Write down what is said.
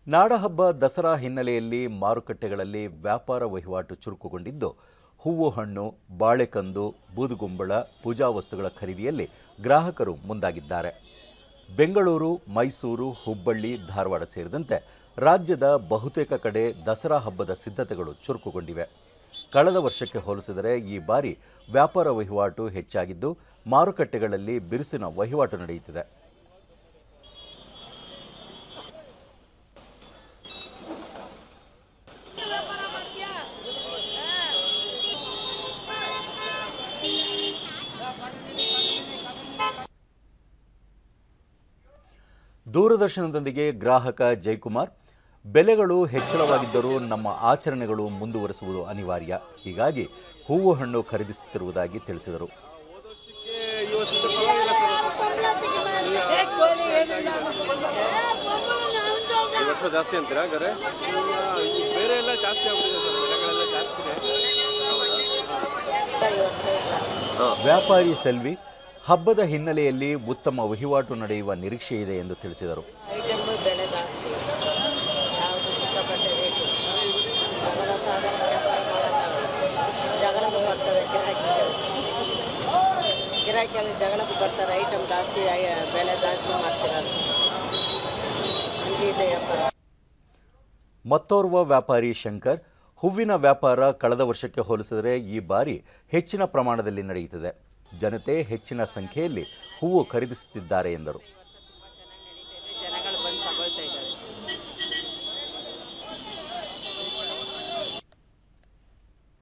ನಾಡಹಬ್ಬ ದಸರಾ ಹಿನ್ನೆಲೆಯಲ್ಲಿ ಮಾರುಕಟ್ಟೆಗಳಲ್ಲಿ ವ್ಯಾಪಾರ ವಹಿವಾಟು ಚುರುಕುಗೊಂಡಿದ್ದು ಹೂವು ಹಣ್ಣು ಬಾಳೆಕಂದು ಬೂದುಗುಂಬಳ ಪೂಜಾ ವಸ್ತುಗಳ ಖರೀದಿಯಲ್ಲಿ ಗ್ರಾಹಕರು ಮುಂದಾಗಿದ್ದಾರೆ ಬೆಂಗಳೂರು ಮೈಸೂರು ಹುಬ್ಬಳ್ಳಿ ಧಾರವಾಡ ಸೇರಿದಂತೆ ರಾಜ್ಯದ ಬಹುತೇಕ ಕಡೆ ದಸರಾ ಹಬ್ಬದ ಸಿದ್ಧತೆಗಳು ಚುರುಕುಗೊಂಡಿವೆ ಕಳೆದ ವರ್ಷಕ್ಕೆ ಹೋಲಿಸಿದರೆ ಈ ಬಾರಿ ವ್ಯಾಪಾರ ವಹಿವಾಟು ಹೆಚ್ಚಾಗಿದ್ದು ಮಾರುಕಟ್ಟೆಗಳಲ್ಲಿ ಬಿರುಸಿನ ವಹಿವಾಟು ನಡೆಯುತ್ತಿದೆ ದೂರದರ್ಶನದೊಂದಿಗೆ ಗ್ರಾಹಕ ಜಯಕುಮಾರ್ ಬೆಲೆಗಳು ಹೆಚ್ಚಳವಾಗಿದ್ದರೂ ನಮ್ಮ ಆಚರಣೆಗಳು ಮುಂದುವರಿಸುವುದು ಅನಿವಾರ್ಯ ಹೀಗಾಗಿ ಹೂವು ಹಣ್ಣು ಖರೀದಿಸುತ್ತಿರುವುದಾಗಿ ತಿಳಿಸಿದರು ಈ ವರ್ಷಕ್ಕೆ ಪರವಾಗಿಲ್ಲ ಸರ್ ಸ್ವಲ್ಪ ಈ ವರ್ಷ ಜಾಸ್ತಿ ಅಂತೀರಾ ಹಾಗಾದ್ರೆ ಈ ಬೇರೆ ಎಲ್ಲ ಜಾಸ್ತಿ ಆಗ್ಬಿಟ್ಟಿದೆ ಸರ್ ಬೆಲೆಗಳೆಲ್ಲ ಜಾಸ್ತಿನೇ ವ್ಯಾಪಾರಿ ಸೆಲ್ವಿ ಹಬ್ಬದ ಹಿನ್ನೆಲೆಯಲ್ಲಿ ಉತ್ತಮ ವಹಿವಾಟು ನಡೆಯುವ ನಿರೀಕ್ಷೆ ಇದೆ ಎಂದು ತಿಳಿಸಿದರು ಐಟಮ್ ಬೆಲೆ ಜಾಸ್ತಿ ಯಾವುದು ಸಿಕ್ಕಾಪಟ್ಟೆ ರೇಟು ಜಗಳಕ್ಕಾಗಲ್ಲ ವ್ಯಾಪಾರ ಮಾಡೋಕ್ಕಾಗಲ್ಲ ಜಗಳಕ್ಕೆ ಬರ್ತಾರೆ ಗಿರಾಕಿಗಳು ಗಿರಾಕಿಗಳು ಜಗಳಕ್ಕೆ ಬರ್ತಾರೆ ಐಟಮ್ ಜಾಸ್ತಿ ಆಗಿ- ಬೆಲೆ ಜಾಸ್ತಿ ಮಾಡ್ತಿರೋದು ಹಂಗೆ ಇದೆ ವ್ಯಾಪಾರ ಮತ್ತೋರ್ವ ವ್ಯಾಪಾರಿ ಶಂಕರ್ ಹೂವಿನ ವ್ಯಾಪಾರ ಕಳೆದ ವರ್ಷಕ್ಕೆ ಹೋಲಿಸಿದರೆ ಈ ಬಾರಿ ಹೆಚ್ಚಿನ ಪ್ರಮಾಣದಲ್ಲಿ ನಡೆಯುತ್ತಿದೆ ಜನತೆ ಹೆಚ್ಚಿನ ಸಂಖ್ಯೆಯಲ್ಲಿ ಹೂವು ಖರೀದಿಸುತ್ತಿದ್ದಾರೆ ಎಂದರು